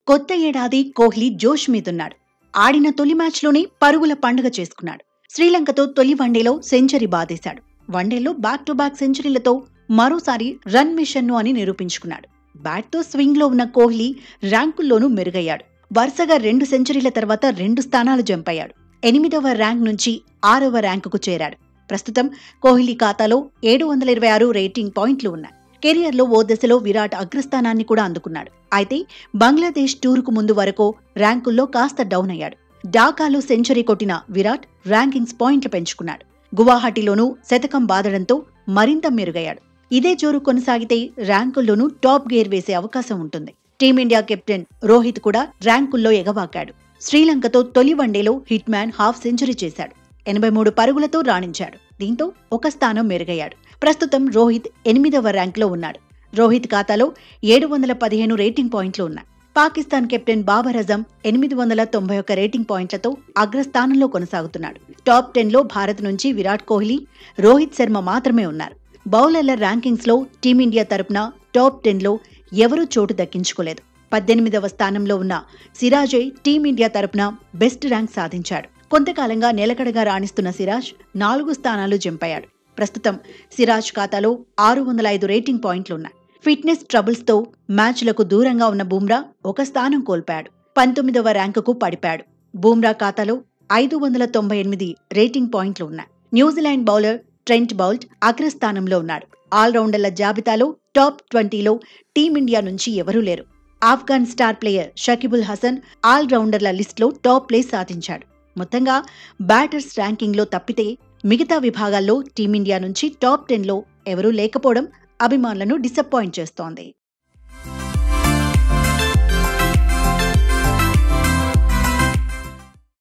కొత్త ఏడాది కోహ్లీ జోష్ మీదున్నాడు ఆడిన తొలి మ్యాచ్లోనే పరుగుల పండుగ చేసుకున్నాడు శ్రీలంకతో తొలి వన్డేలో సెంచరీ బాధేశాడు వన్డేలో బ్యాక్ టు బ్యాక్ సెంచరీలతో మరోసారి రన్ మిషన్ను అని నిరూపించుకున్నాడు బ్యాట్తో స్వింగ్లో ఉన్న కోహ్లీ ర్యాంకుల్లోనూ మెరుగయ్యాడు వరుసగా రెండు సెంచరీల తర్వాత రెండు స్థానాలు జంప్ అయ్యాడు ఎనిమిదవ ర్యాంక్ నుంచి ఆరవ ర్యాంకుకు చేరాడు ప్రస్తుతం కోహ్లీ ఖాతాలో ఏడు వందల ఇరవై ఆరు రేటింగ్ పాయింట్లు ఉన్నాయి కెరియర్లో ఓ దశలో విరాట్ అగ్రస్థానాన్ని కూడా అందుకున్నాడు అయితే బంగ్లాదేశ్ టూర్కు ముందు వరకు ర్యాంకుల్లో కాస్త డౌన్ అయ్యాడు ఢాకాలో సెంచరీ కొట్టిన విరాట్ ర్యాంకింగ్స్ పాయింట్లు పెంచుకున్నాడు గువాహటిలోనూ శతకం బాదడంతో మరింత మెరుగయ్యాడు ఇదే జోరు కొనసాగితే ర్యాంకుల్లోనూ టాప్ గేర్ వేసే అవకాశం ఉంటుంది టీమిండియా కెప్టెన్ రోహిత్ కూడా ర్యాంకుల్లో ఎగబాకాడు శ్రీలంకతో తొలి వన్డేలో హిట్ మ్యాన్ హాఫ్ సెంచరీ చేశాడు ఎనభై మూడు పరుగులతో రాణించాడు దీంతో ఒక స్థానం మెరుగయ్యాడు ప్రస్తుతం రోహిత్ ఎనిమిదవ ర్యాంక్లో ఉన్నాడు రోహిత్ ఖాతాలో ఏడు వందల పదిహేను రేటింగ్ పాయింట్లు ఉన్నాయి పాకిస్తాన్ కెప్టెన్ బాబర్ అజం ఎనిమిది వందల తొంభై ఒక్క రేటింగ్ పాయింట్లతో అగ్రస్థానంలో కొనసాగుతున్నాడు టాప్ టెన్లో భారత్ నుంచి విరాట్ కోహ్లీ రోహిత్ శర్మ మాత్రమే ఉన్నారు బౌలర్ల ర్యాంకింగ్స్లో టీమిండియా తరపున టాప్ టెన్లో ఎవరూ చోటు దక్కించుకోలేదు పద్దెనిమిదవ స్థానంలో ఉన్న సిరాజే టీమిండియా తరపున బెస్ట్ ర్యాంక్ సాధించాడు కొంతకాలంగా నిలకడగా రాణిస్తున్న సిరాజ్ నాలుగు స్థానాలు జంపయ్యాడు ప్రస్తుతం సిరాజ్ ఖాతాలో ఆరు వందల ఐదు రేటింగ్ పాయింట్లున్నాయి ఫిట్నెస్ ట్రబుల్స్తో మ్యాచ్లకు దూరంగా ఉన్న బూమ్రా ఒక స్థానం కోల్పాడు పంతొమ్మిదవ ర్యాంకుకు పడిపాడు బూమ్రా ఖాతాలో ఐదు వందల తొంభై ఎనిమిది రేటింగ్ పాయింట్లు ఉన్నాయి న్యూజిలాండ్ బౌలర్ ట్రెంట్ బౌల్ట్ అగ్రస్థానంలో ఉన్నాడు ఆల్రౌండర్ల జాబితాలో టాప్ ట్వంటీలో టీమిండియా నుంచి ఎవరూ లేరు Afghan star player Shakibul Hasan ఆల్రౌండర్ల లిస్టులో టాప్ ప్లేస్ సాధించాడు మొత్తంగా బ్యాటర్స్ ర్యాంకింగ్లో తప్పితే మిగతా విభాగాల్లో టీమిండియా నుంచి టాప్ టెన్లో ఎవరూ లేకపోవడం అభిమానులను డిసప్పాయింట్ చేస్తోంది